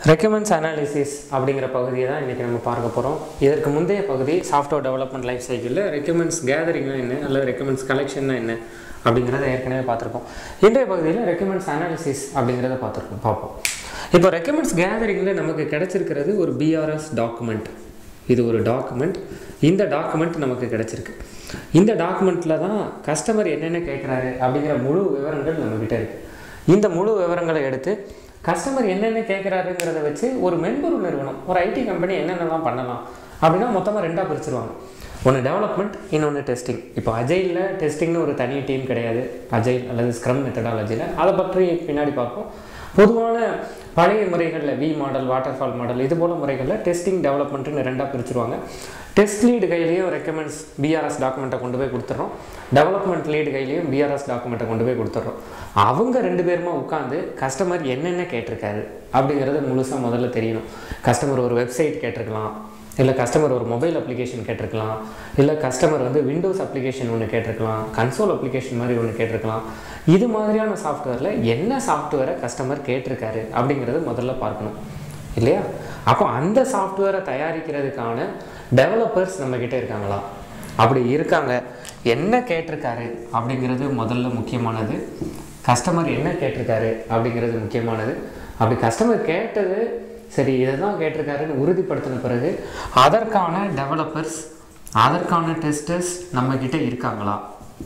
recommends analysis அப்படிங்கிற பகுதியை தான் இன்றைக்கி நம்ம பார்க்க போகிறோம் இதற்கு முந்தைய பகுதி சாஃப்ட்வேர் டெவலப்மெண்ட் லைஃப் சைக்கிளில் ரெக்கமெண்ட்ஸ் கேதரிங்னா என்ன அல்லது ரெக்கமெண்ட்ஸ் கலெக்ஷன்னா என்ன அப்படிங்கிறத ஏற்கனவே பார்த்துருக்கோம் இன்றைய பகுதியில் ரெக்கமெண்ட்ஸ் அனாலிசிஸ் அப்படிங்கிறத பார்த்துருக்கோம் பார்ப்போம் இப்போ ரெக்கமெண்ட்ஸ் கேதரிங்கில் நமக்கு கிடைச்சிருக்கிறது ஒரு பிஆர்எஸ் டாக்குமெண்ட் இது ஒரு டாக்குமெண்ட் இந்த டாக்குமெண்ட் நமக்கு கிடைச்சிருக்கு இந்த டாக்குமெண்ட்டில் தான் கஸ்டமர் என்னென்ன கேட்குறாரு அப்படிங்கிற முழு விவரங்கள் நம்மக்கிட்ட இருக்குது இந்த முழு விவரங்களை எடுத்து கஸ்டமர் என்னென்ன கேட்குறாருங்கிறத வச்சு ஒரு மென்பொருள் நிறுவனம் ஒரு ஐடி கம்பெனி என்னென்னலாம் பண்ணலாம் அப்படின்னா மொத்தமாக ரெண்டாக பிரிச்சிருவாங்க ஒன்று டெவலப்மெண்ட் இன்னொன்று டெஸ்டிங் இப்போ அஜைலில் டெஸ்டிங்னு ஒரு தனி டீம் கிடையாது அஜைல் அல்லது ஸ்க்ரம் மெத்தடாலஜியில் அதை பற்றி பின்னாடி பார்ப்போம் பொதுவான பழைய முறைகளில் வி மாடல் வாட்டர்ஃபால் மாடல் இது போல முறைகளில் டெஸ்டிங் டெவலப்மெண்ட்டுன்னு ரெண்டாக பிரிச்சுருவாங்க டெஸ்ட் லீடு கையிலையும் ரெக்கமெண்ட்ஸ் பிஆர்எஸ் டாக்குமெண்ட்டை கொண்டு போய் கொடுத்துட்றோம் டெவலப்மெண்ட் லீடு கையிலையும் பிஆர்எஸ் டாக்குமெண்ட்டை கொண்டு போய் கொடுத்துட்றோம் அவங்க ரெண்டு பேருமா உட்காந்து கஸ்டமர் என்னென்ன கேட்டிருக்காரு அப்படிங்கிறது முழுசாக முதல்ல தெரியணும் கஸ்டமர் ஒரு வெப்சைட் கேட்டிருக்கலாம் இல்லை கஸ்டமர் ஒரு மொபைல் அப்ளிகேஷன் கேட்டிருக்கலாம் இல்லை கஸ்டமர் வந்து விண்டோஸ் அப்ளிகேஷன் ஒன்று கேட்டிருக்கலாம் கன்சோல் அப்ளிகேஷன் மாதிரி ஒன்று கேட்டிருக்கலாம் இது மாதிரியான சாஃப்ட்வேரில் என்ன சாஃப்ட்வேரை கஸ்டமர் கேட்டிருக்காரு அப்படிங்கிறது முதல்ல பார்க்கணும் இல்லையா அப்போ அந்த சாஃப்ட்வேரை தயாரிக்கிறதுக்கான டெவலப்பர்ஸ் நம்மக்கிட்ட இருக்காங்களா அப்படி இருக்காங்க என்ன கேட்டிருக்காரு அப்படிங்கிறது முதல்ல முக்கியமானது கஸ்டமர் என்ன கேட்டிருக்காரு அப்படிங்கிறது முக்கியமானது அப்படி கஸ்டமர் கேட்டது சரி இதை தான் கேட்டிருக்காருன்னு உறுதிப்படுத்தின பிறகு அதற்கான டெவலப்பர்ஸ் அதற்கான டெஸ்டர்ஸ் நம்மக்கிட்ட இருக்காங்களா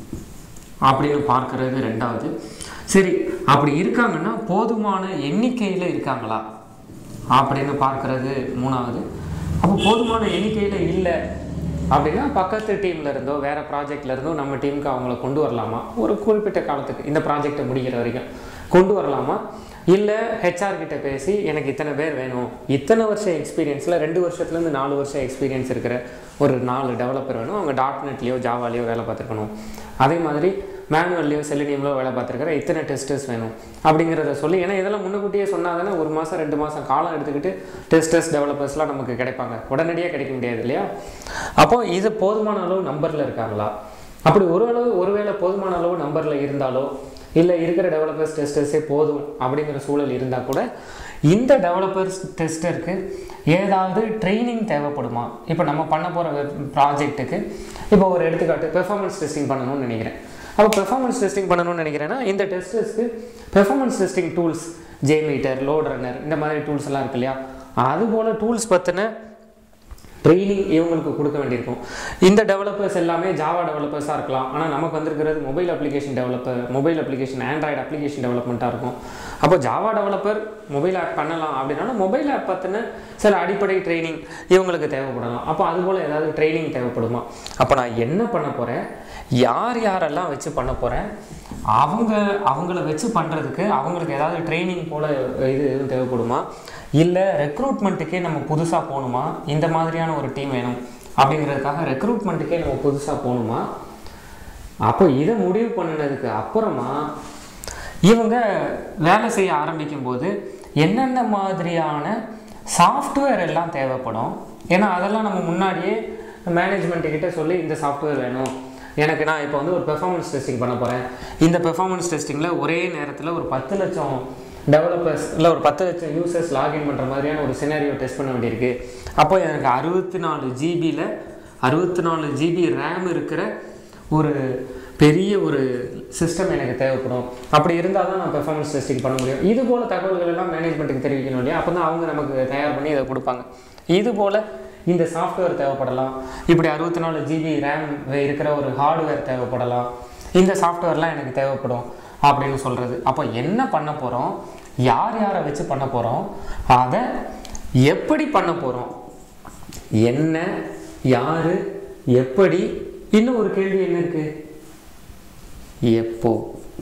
அப்படின்னு பார்க்கறது ரெண்டாவது சரி அப்படி இருக்காங்கன்னா போதுமான எண்ணிக்கையில் இருக்காங்களா அப்படின்னு பார்க்கறது மூணாவது அப்போ போதுமான எண்ணிக்கையில் இல்லை அப்படின்னா பக்கத்து டீம்ல இருந்தோ வேற ப்ராஜெக்ட்ல இருந்தோ நம்ம டீமுக்கு அவங்கள கொண்டு வரலாமா ஒரு குறிப்பிட்ட காலத்துக்கு இந்த ப்ராஜெக்டை முடிக்கிற வரைக்கும் கொண்டு வரலாமா இல்லை ஹெச்ஆர் கிட்ட பேசி எனக்கு இத்தனை பேர் வேணும் இத்தனை வருஷம் எக்ஸ்பீரியன்ஸில் ரெண்டு வருஷத்துலேருந்து நாலு வருஷம் எக்ஸ்பீரியன்ஸ் இருக்கிற ஒரு நாலு டெவலப்பர் வேணும் அவங்க டாட் நெட்லேயோ ஜாவாலேயோ வேலை பார்த்துருக்கணும் அதே மாதிரி மேனுவல்லையோ செலினியம்லோ வேலை பார்த்துருக்கிற இத்தனை டெஸ்டர்ஸ் வேணும் அப்படிங்கிறத சொல்லி ஏன்னா இதெல்லாம் முன்னுக்கூட்டியே சொன்னால் தானே ஒரு மாதம் ரெண்டு மாதம் காலம் எடுத்துக்கிட்டு டெஸ்டர்ஸ் டெவலப்பர்ஸ்லாம் நமக்கு கிடைப்பாங்க உடனடியாக கிடைக்க முடியாது இல்லையா அப்போ இது போதுமான அளவு நம்பரில் இருக்காங்களா அப்படி ஒரு அளவு ஒருவேளை போதுமான அளவு நம்பரில் இருந்தாலோ இல்லை இருக்கிற டெவலப்பர்ஸ் டெஸ்டர்ஸே போதும் அப்படிங்கிற சூழல் இருந்தால் கூட இந்த டெவலப்பர்ஸ் டெஸ்டருக்கு ஏதாவது ட்ரைனிங் தேவைப்படுமா இப்போ நம்ம பண்ண போகிற ப்ராஜெக்ட்டுக்கு இப்போ ஒரு எடுத்துக்காட்டு பெர்ஃபார்மன்ஸ் டெஸ்டிங் பண்ணணும்னு நினைக்கிறேன் அப்போ பெர்ஃபார்மன்ஸ் டெஸ்டிங் பண்ணணும்னு நினைக்கிறேன்னா இந்த டெஸ்டர்ஸ்க்கு performance testing tools JMeter LoadRunner இந்த மாதிரி டூல்ஸ் எல்லாம் இருக்கு இல்லையா அதுபோல் டூல்ஸ் பற்றின ட்ரைனிங் இவங்களுக்கு கொடுக்க வேண்டியிருக்கும் இந்த டெவலப்பர்ஸ் எல்லாமே ஜாவா டெவலப்பர்ஸாக இருக்கலாம் ஆனால் நமக்கு வந்திருக்கிறது mobile application developer mobile application Android application டெவலப்மெண்ட்டாக இருக்கும் அப்போ ஜாவா டெவலப்பர் மொபைல் ஆப் பண்ணலாம் அப்படின்னாலும் மொபைல் ஆப் பற்றின சில அடிப்படை ட்ரைனிங் இவங்களுக்கு தேவைப்படலாம் அப்போ அதுபோல் ஏதாவது ட்ரைனிங் தேவைப்படுமா அப்போ நான் என்ன பண்ண போகிறேன் யார் யாரெல்லாம் வச்சு பண்ண போகிறேன் அவங்க அவங்கள வச்சு பண்ணுறதுக்கு அவங்களுக்கு ஏதாவது ட்ரைனிங் போல் இது எதுவும் தேவைப்படுமா இல்லை ரெக்ரூட்மெண்ட்டுக்கே நம்ம புதுசாக போகணுமா இந்த மாதிரியான ஒரு டீம் வேணும் அப்படிங்கிறதுக்காக ரெக்ரூட்மெண்ட்டுக்கே நம்ம புதுசாக போகணுமா அப்போ இதை முடிவு பண்ணினதுக்கு அப்புறமா இவங்க வேலை செய்ய ஆரம்பிக்கும் போது என்னென்ன மாதிரியான சாஃப்ட்வேர் எல்லாம் தேவைப்படும் ஏன்னா அதெல்லாம் நம்ம முன்னாடியே மேனேஜ்மெண்ட்டுக்கிட்ட சொல்லி இந்த சாஃப்ட்வேர் வேணும் எனக்கு நான் இப்போ வந்து ஒரு பெர்ஃபார்மன்ஸ் டெஸ்டிங் பண்ண போகிறேன் இந்த பெர்ஃபார்மன்ஸ் டெஸ்டிங்கில் ஒரே நேரத்தில் ஒரு பத்து லட்சம் டெவலப்பர்ஸ் இல்லை ஒரு பத்து லட்சம் யூசர்ஸ் லாகின் பண்ணுற மாதிரியான ஒரு சினாரியோ டெஸ்ட் பண்ண வேண்டியிருக்கு அப்போ எனக்கு அறுபத்தி நாலு ஜிபியில் அறுபத்தி நாலு ஜிபி ரேம் இருக்கிற ஒரு பெரிய ஒரு சிஸ்டம் எனக்கு தேவைப்படும் அப்படி இருந்தால் தான் நான் பெர்ஃபார்மன்ஸ் டெஸ்டிங் பண்ண முடியும் இது போல் தகவல்கள் எல்லாம் மேனேஜ்மெண்ட்டுக்கு தெரிவிக்கணும் இல்லையா அப்போ தான் அவங்க நமக்கு தயார் பண்ணி இதை கொடுப்பாங்க இது போல் இந்த சாஃப்ட்வேர் தேவைப்படலாம் இப்படி அறுபத்தி நாலு ஜிபி ரேம் இருக்கிற ஒரு ஹார்ட்வேர் தேவைப்படலாம் இந்த சாஃப்ட்வேர்லாம் எனக்கு தேவைப்படும் அப்படின்னு சொல்கிறது அப்போ என்ன பண்ண போகிறோம் யார் யாரை வச்சு பண்ண போகிறோம் அதை எப்படி பண்ண போகிறோம் என்ன யார் எப்படி இன்னும் ஒரு கேள்வி என்ன இருக்கு எப்போ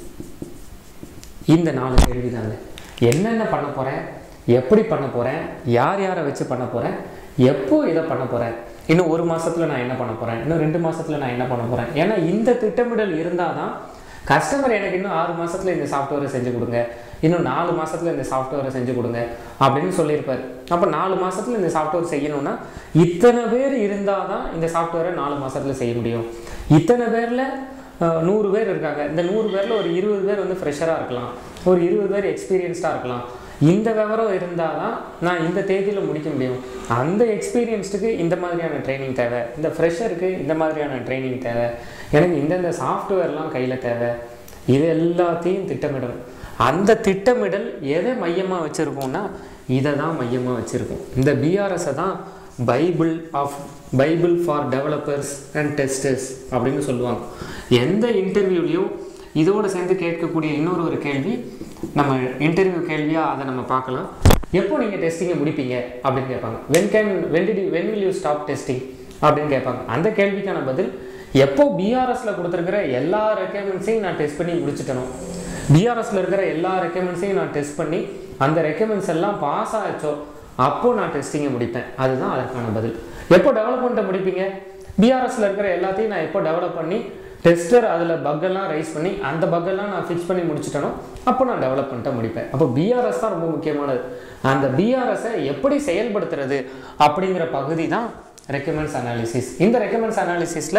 இந்த நாலு கேள்வி தாங்க என்னென்ன பண்ண போகிறேன் எப்படி பண்ண போகிறேன் யார் யாரை வச்சு பண்ண போகிறேன் எப்போ இதை பண்ண போகிறேன் இன்னும் ஒரு மாதத்தில் நான் என்ன பண்ண போகிறேன் இன்னும் ரெண்டு மாதத்தில் நான் என்ன பண்ண போகிறேன் ஏன்னா இந்த திட்டமிடல் இருந்தால் தான் கஸ்டமர் எனக்கு இன்னும் ஆறு மாதத்தில் இந்த சாஃப்ட்வேரை செஞ்சு கொடுங்க இன்னும் நாலு மாதத்தில் இந்த சாஃப்ட்வேரை செஞ்சு கொடுங்க அப்படின்னு சொல்லியிருப்பார் அப்போ நாலு மாதத்தில் இந்த சாஃப்ட்வேர் செய்யணும்னா இத்தனை பேர் இருந்தால் தான் இந்த சாஃப்ட்வேரை நாலு மாதத்தில் செய்ய முடியும் இத்தனை பேரில் நூறு பேர் இருக்காங்க இந்த நூறு பேரில் ஒரு இருபது பேர் வந்து ஃப்ரெஷராக இருக்கலாம் ஒரு இருபது பேர் எக்ஸ்பீரியன்ஸ்டாக இருக்கலாம் இந்த விவரம் இருந்தால் தான் நான் இந்த தேதியில் முடிக்க முடியும் அந்த எக்ஸ்பீரியன்ஸ்டுக்கு இந்த மாதிரியான ட்ரைனிங் தேவை இந்த ஃப்ரெஷருக்கு இந்த மாதிரியான ட்ரைனிங் தேவை எனக்கு இந்தந்த சாஃப்ட்வேர்லாம் கையில் தேவை இது எல்லாத்தையும் திட்டமிடணும் அந்த திட்டமிடல் எதை மையமாக வச்சுருக்கோம்னா இதை தான் மையமாக வச்சுருக்கோம் இந்த பிஆர்எஸை தான் Bible of Bible for developers and testers அப்படின்னு சொல்லுவாங்க எந்த இன்டர்வியூலையும் இதோடு சேர்ந்து கேட்கக்கூடிய இன்னொரு ஒரு கேள்வி நம்ம இன்டர்வியூ கேள்வியாக அதை நம்ம பார்க்கலாம் எப்போ நீங்கள் டெஸ்டிங்கை முடிப்பீங்க அப்படின்னு கேட்பாங்க when can when did when will you stop testing அப்படின்னு கேட்பாங்க அந்த கேள்விக்கான பதில் எப்போ பிஆர்எஸ்ல கொடுத்துருக்கிற எல்லா ரெக்யர்மெண்ட்ஸையும் நான் டெஸ்ட் பண்ணி முடிச்சுட்டணும் பிஆர்எஸ்ல இருக்கிற எல்லா ரெக்யர்மெண்ட்ஸையும் நான் டெஸ்ட் பண்ணி அந்த ரெக்யர்மெண்ட்ஸ் எல்லாம் பாஸ் ஆச்சோ அப்போ நான் டெஸ்டிங்கை முடிப்பேன் அதுதான் அதற்கான பதில் எப்போ டெவலப்மெண்ட்டை முடிப்பீங்க பிஆர்எஸ்ல இருக்கிற எல்லாத்தையும் நான் எப்போ டெவலப் பண்ணி டெஸ்டர் அதில் பக்கெல்லாம் ரைஸ் பண்ணி அந்த பக்கெல்லாம் நான் ஃபிக்ஸ் பண்ணி முடிச்சிட்டனோ அப்போ நான் டெவலப்மெண்ட்டை முடிப்பேன் அப்போ பிஆர்எஸ் தான் ரொம்ப முக்கியமானது அந்த பிஆர்எஸை எப்படி செயல்படுத்துறது அப்படிங்கிற பகுதி தான் ரெக்கமெண்ட்ஸ் அனாலிசிஸ் இந்த ரெக்கமெண்ட்ஸ் அனாலிசிஸில்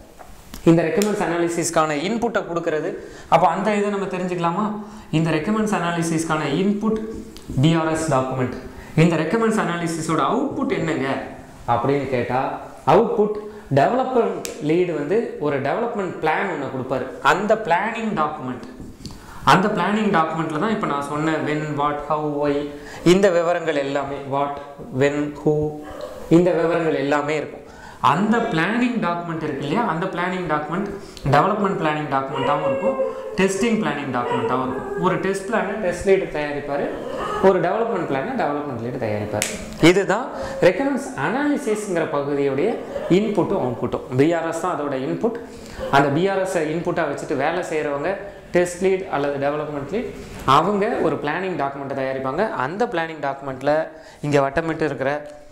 இந்த ரெக்கமெண்ட்ஸ் அனாலிசிஸ்க்கான இன்புட்டை கொடுக்கறது அப்போ அந்த இதை நம்ம தெரிஞ்சுக்கலாமா இந்த ரெக்கமெண்ட்ஸ் அனாலிசிஸ்க்கான இன்புட் பிஆர்எஸ் டாக்குமெண்ட் இந்த ரெக்கமெண்ட்ஸ் அனாலிசிஸோட அவுட்புட் என்னங்க அப்படின்னு கேட்டால் அவுட்புட் டெவலப்மெண்ட் லீடு வந்து ஒரு டெவலப்மெண்ட் பிளான் ஒன்று கொடுப்பாரு அந்த பிளானிங் டாக்குமெண்ட் அந்த பிளானிங் டாக்குமெண்ட்டில் தான் இப்போ நான் சொன்ன வென் வாட் ஹவ் ஒய் இந்த விவரங்கள் எல்லாமே வாட் வென் ஹூ இந்த விவரங்கள் எல்லாமே இருக்கும் அந்த பிளானிங் டாக்குமெண்ட் இருக்கு இல்லையா அந்த பிளானிங் டாக்குமெண்ட் டெவலப்மெண்ட் பிளானிங் டாக்குமெண்ட்டாகவும் இருக்கும் டெஸ்டிங் பிளானிங் டாக்குமெண்ட்டாகவும் இருக்கும் ஒரு டெஸ்ட் பிளானை டெஸ்ட் லீடர் தயாரிப்பார் ஒரு டெவலப்மெண்ட் பிளானை டெவலப்மெண்ட் லீடர் தயாரிப்பார் இதுதான் ரெக்கமெண்ட்ஸ் அனாலிசிஸ்ங்கிற பகுதியுடைய இன்புட்டும் அவுட்புட்டும் பிஆர்எஸ் தான் அதோட இன்புட் அந்த பிஆர்எஸ் இன்புட்டாக வச்சுட்டு வேலை செய்கிறவங்க டெஸ்ட் லீட் அல்லது டெவலப்மெண்ட் லீட் அவங்க ஒரு பிளானிங் டாக்குமெண்ட்டை தயாரிப்பாங்க அந்த பிளானிங் டாக்குமெண்ட்டில் இங்கே வட்டமிட்டு இருக்கிற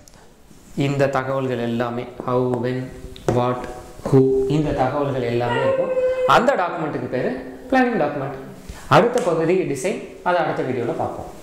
இந்த தகவல்கள் எல்லாமே ஹவு வென் வாட் ஹூ இந்த தகவல்கள் எல்லாமே இருக்கும் அந்த டாக்குமெண்ட்டுக்கு பேர் பிளானிங் டாக்குமெண்ட் அடுத்த பகுதி டிசைன் அதை அடுத்த வீடியோவில் பார்ப்போம்